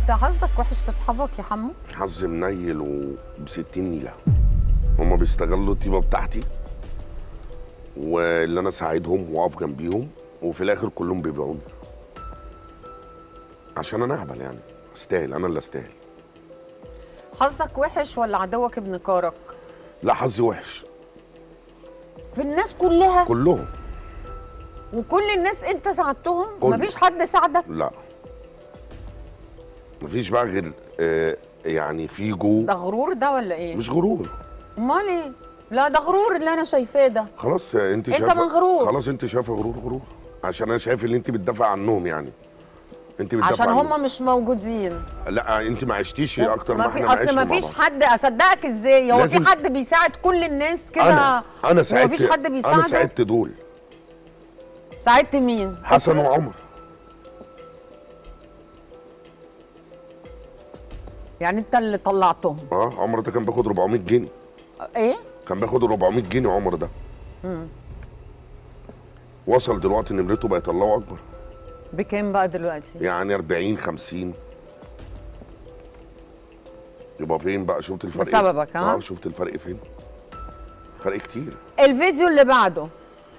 انت حظك وحش في اصحابك يا حمو حظ منيل وب 60 نيله هما بيستغلوا الطيبه بتاعتي واللي انا اساعدهم واقف جنبيهم وفي الاخر كلهم بيبيعوني عشان انا اهبل يعني استاهل انا اللي استاهل حظك وحش ولا عدوك ابن كارك لا حظي وحش في الناس كلها كلهم وكل الناس انت ساعدتهم كله. مفيش حد ساعدك لا مفيش بقى غير آه يعني في جو ده غرور ده ولا ايه مش غرور امال ايه لا ده غرور اللي انا شايفاه ده خلاص آه، انت انت شايفه مغرور. خلاص انت شايفه غرور غرور عشان انا شايف اللي انت بتدافع عنهم يعني انت بتدافع عشان عنهم. هم مش موجودين لا انت ما عشتيش اكتر ما ما في احنا اصل عشنا ما مع فيش بعض. حد اصدقك ازاي هو في لازم- حد بيساعد كل الناس كده انا انا ساعدت مفيش حد انا بيساعدك ساعدت دول ساعدت مين حسن وعمر يعني انت اللي طلعتهم اه عمر ده كان بياخد 400 جنيه ايه كان بياخد 400 جنيه عمر ده وصل دلوقتي نمرته بقت الله اكبر بكام بقى دلوقتي يعني 40 50 يبقى فين بقى شفت الفرق إيه؟ بسببك، ها؟ اه شفت الفرق فين فرق كتير الفيديو اللي بعده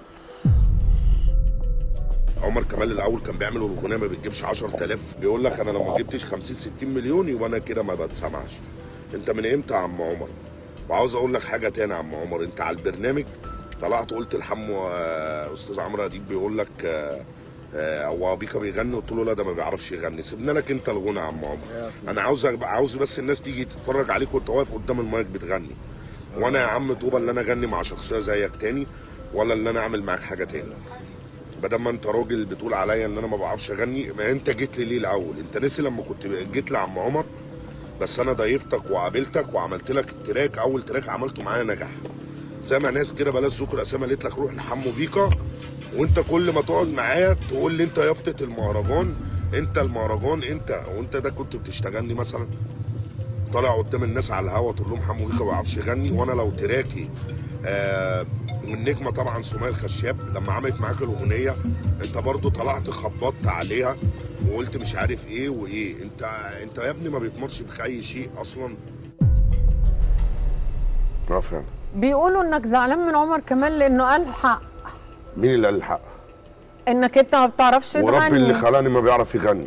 عمر كمال الاول كان بيعمل الاغنيه ما بتجيبش 10000 بيقول لك انا لو ما جبتش 50 60 مليون يبقى انا كده ما بتسمعش انت من امتى يا عم عمر وعاوز اقول لك حاجه تاني يا عم عمر انت على البرنامج طلعت قلت لحمو آه، استاذ عمرو اديب بيقول لك آه، آه، هو بيكا بيغني قلت له لا ده ما بيعرفش يغني سيبنا لك انت الغنى يا عم عمر انا عاوز أبقى- عاوز بس الناس تيجي تتفرج عليك وانت واقف قدام المايك بتغني وانا يا عم طوبى اللي انا اغني مع شخصيه زيك تاني ولا اللي انا اعمل معاك حاجه تاني بدل ما انت راجل بتقول عليا ان انا ما بعرفش اغني ما انت جيت لي ليه الاول انت نسي لما كنت جيت لعم عمر بس انا ضيفتك وقابلتك وعملت لك التراك اول تراك عملته معايا نجح زي ما ناس كده بلاش ذكر اسامي قالت لك روح لحمو بيكا وانت كل ما تقعد معايا تقول لي انت يافطه المهرجان انت المهرجان انت وانت ده كنت بتشتغلني مثلا طالع قدام الناس على الهوا تقول لهم حمو بيكا ما بيعرفش يغني وانا لو تراكي آه والنجمه طبعا سمية الخشاب لما عملت معاك الاغنيه انت برضو طلعت خبطت عليها وقلت مش عارف ايه وايه انت انت يا ابني ما بيتمرش فيك اي شيء اصلا اه فعلا بيقولوا انك زعلان من عمر كمال لانه قال الحق مين اللي قال الحق انك انت ما بتعرفش وربي اللي تغني خلاني ما بيعرف يغني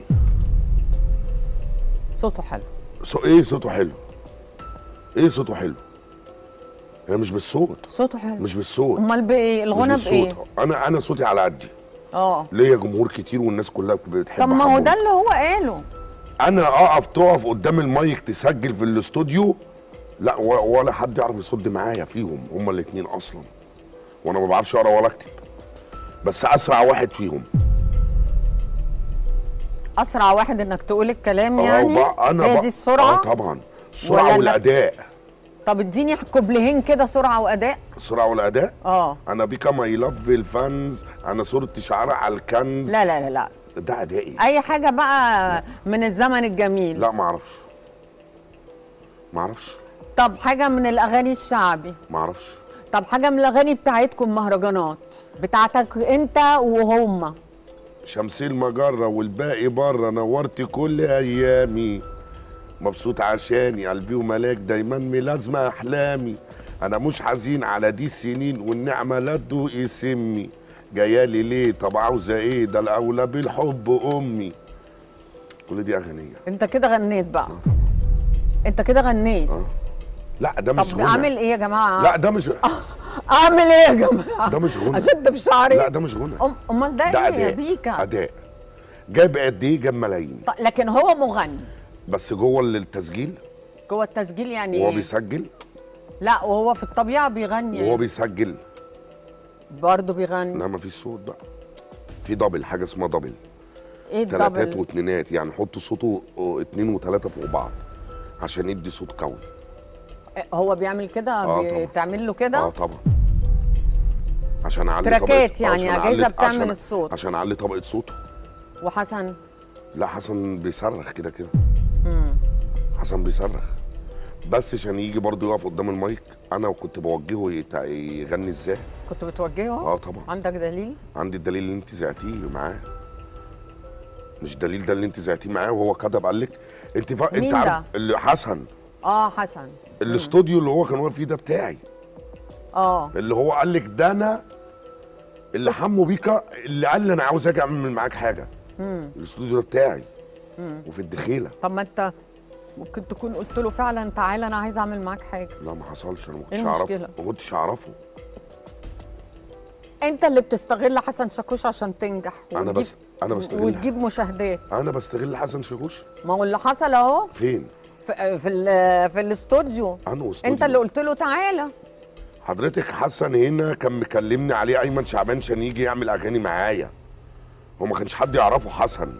صوته حلو صو... ايه صوته حلو ايه صوته حلو هي مش بالصوت صوته حلو مش بالصوت امال بايه مش الغنى بايه بالصوت انا انا صوتي على قدي اه ليا جمهور كتير والناس كلها بتحب طب ما هو حمو. ده اللي هو قاله انا اقف تقف قدام المايك تسجل في الاستوديو لا و- ولا حد يعرف يصد معايا فيهم هما الاثنين اصلا وانا ما بعرفش اقرا ولا اكتب بس اسرع واحد فيهم اسرع واحد انك تقول الكلام آه، يعني بقى- انا هي بقى- دي السرعه اه طبعا السرعه ولا لا؟ والاداء طب اديني كوبليهين كده سرعه واداء السرعه والاداء اه انا بيكا ماي لاف الفانز انا صورتي شعرها على الكنز لا لا لا لا ده ادائي اي حاجه بقى من الزمن الجميل لا ما اعرفش ما اعرفش طب حاجه من الاغاني الشعبي ما اعرفش طب حاجه من الاغاني بتاعتكم مهرجانات بتاعتك انت وهم شمسي المجرة والباقي بره نورت كل ايامي مبسوط عشاني قلبي وملاك دايما ملازمة احلامي انا مش حزين على دي السنين والنعمة لا تدوقي سمي جايالي ليه طب عاوزة ايه ده الاولى بالحب امي كل دي اغنية انت كده غنيت بقى انت كده غنيت اه لا ده مش طب غنى اعمل ايه يا جماعه لا ده مش اعمل ايه يا جماعه ده مش غنى اشد في شعري لا ده مش غنى أم- امال ده, ده ايه يا اداء بيكا اداء جاب قد ايه جاب ملايين ط- لكن هو مغني بس جوه التسجيل جوه التسجيل يعني وهو إيه؟ بيسجل لا وهو في الطبيعه بيغني وهو يعني. بيسجل برضه بيغني لا ما فيش صوت بقى في دبل حاجه اسمها دبل ايه تلاتات الدبل واتنينات يعني حط صوته اه، اتنين وتلاته فوق بعض عشان يدي صوت قوي هو بيعمل كده آه طبعا. بتعمل له اه كده طبعا عشان اعلي تراكات طبقة- يعني، عشان أجهزة أعلي- بتعمل عشان- الصوت. عشان اعلي طبقه صوته وحسن لا حسن بيصرخ كده كده حسن بيصرخ بس عشان يجي برضه يقف قدام المايك انا وكنت بوجهه يت- يغني ازاي كنت بتوجهه اه طبعا عندك دليل عندي الدليل اللي انت زعتيه معاه مش دليل ده اللي انت زعتيه معاه وهو كذب قال لك انت فا... مين انت عارف ده؟ اللي حسن اه حسن الاستوديو اللي هو كان واقف فيه ده بتاعي اه اللي هو قال لك ده انا اللي حمو بيكا اللي قال لي انا عاوز اجي اعمل معاك حاجه الاستوديو ده بتاعي وفي الدخيله طب ما انت ممكن تكون قلت له فعلا تعالى انا عايز اعمل معاك حاجه لا ما حصلش انا ما كنتش ايه اعرفه المشكلة؟ ما كنتش اعرفه انت اللي بتستغل حسن شاكوش عشان تنجح انا وتجيب- بس انا بستغل وتجيب مشاهدات انا بستغل حسن شاكوش ما هو اللي حصل اهو فين في في, ال- في الاستوديو انا واستوديو انت اللي قلت له تعالى حضرتك حسن هنا كان مكلمني عليه ايمن شعبان عشان يجي يعمل اغاني معايا هو ما كانش حد يعرفه حسن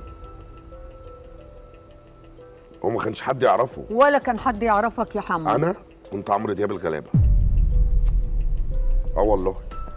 هو ما كانش حد يعرفه ولا كان حد يعرفك يا حمو انا كنت عمرو دياب الغلابه اه والله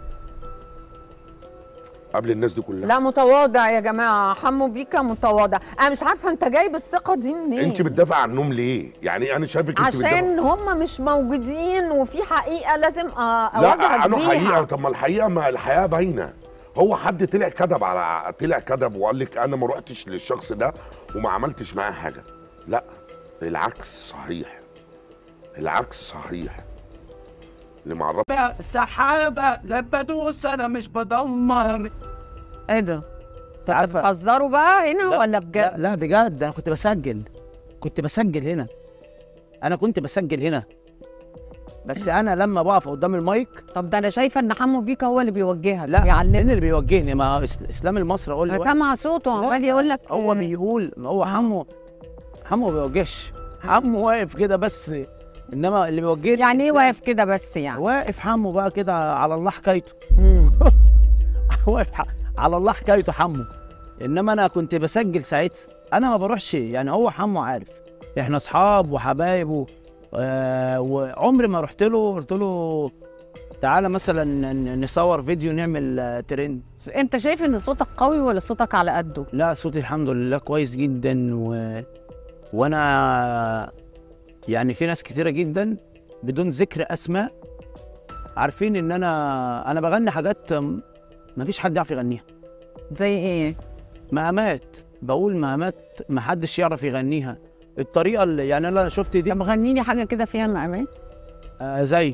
قبل الناس دي كلها لا متواضع يا جماعه حمو بيكا متواضع انا مش عارفه انت جايب الثقه دي منين انت بتدافع عنهم ليه يعني انا شايفك انت بتدافع عشان هم مش موجودين وفي حقيقه لازم أ- اواجهك لا انا بيها. حقيقه طب ما الحقيقه ما الحقيقه باينه هو حد طلع كذب على طلع كذب وقال لك انا ما رحتش للشخص ده وما عملتش معاه حاجه لا العكس صحيح العكس صحيح اللي معرف سحابة لا بدوس انا مش بدمر ايه ده؟ انت عارفة- بتهزروا بقى هنا لا، ولا لا بجد؟ لا بجد انا كنت بسجل كنت بسجل هنا انا كنت بسجل هنا بس انا لما بقف قدام المايك طب ده انا شايفه ان حمو بيكا هو اللي بيوجهك لا بيعلمك مين اللي بيوجهني ما هو إس- اسلام المصري اقول انا له سامعه صوته لا، عمال يقول لك هو بيقول هو حمو حمو ما بيوجهش حمو واقف كده بس انما اللي بيوجهني يعني ايه إسلام. واقف كده بس يعني؟ واقف حمو بقى كده على الله حكايته مم. واقف ح- على الله حكايته حمو انما انا كنت بسجل ساعتها انا ما بروحش يعني هو حمو عارف احنا اصحاب وحبايب و... آه وعمري ما رحت له قلت له تعالى مثلا ن- نصور فيديو نعمل آه، ترند انت شايف ان صوتك قوي ولا صوتك على قده؟ لا صوتي الحمد لله كويس جدا و... وانا يعني في ناس كتيره جدا بدون ذكر اسماء عارفين ان انا انا بغني حاجات ما فيش حد يعرف يغنيها زي ايه؟ مقامات بقول مقامات ما حدش يعرف يغنيها الطريقه اللي يعني انا شفت دي طب غني لي حاجه كده فيها مقامات آه زي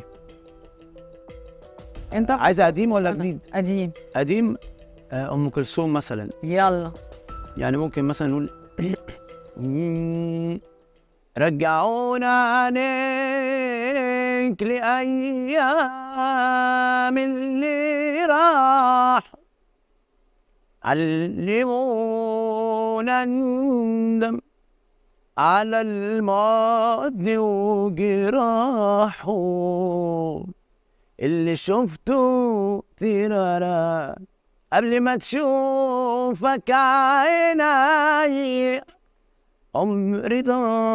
انت عايزه قديم ولا جديد قديم قديم آه ام كلثوم مثلا يلا يعني ممكن مثلا نقول رجعونا عليك لأيام اللي راح علمونا ندم على الماضي وجراحه اللي شفته ترارا قبل ما تشوفك عيني عمري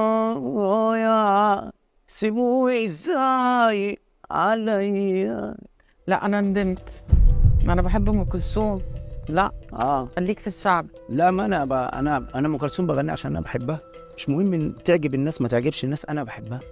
ضايع سيبوه ازاي عليا لا انا ندمت انا بحب ام كلثوم لا اه خليك في الشعب لا ما انا ب... انا انا ام كلثوم بغني عشان انا بحبها مش مهم ان تعجب الناس ما تعجبش الناس انا بحبها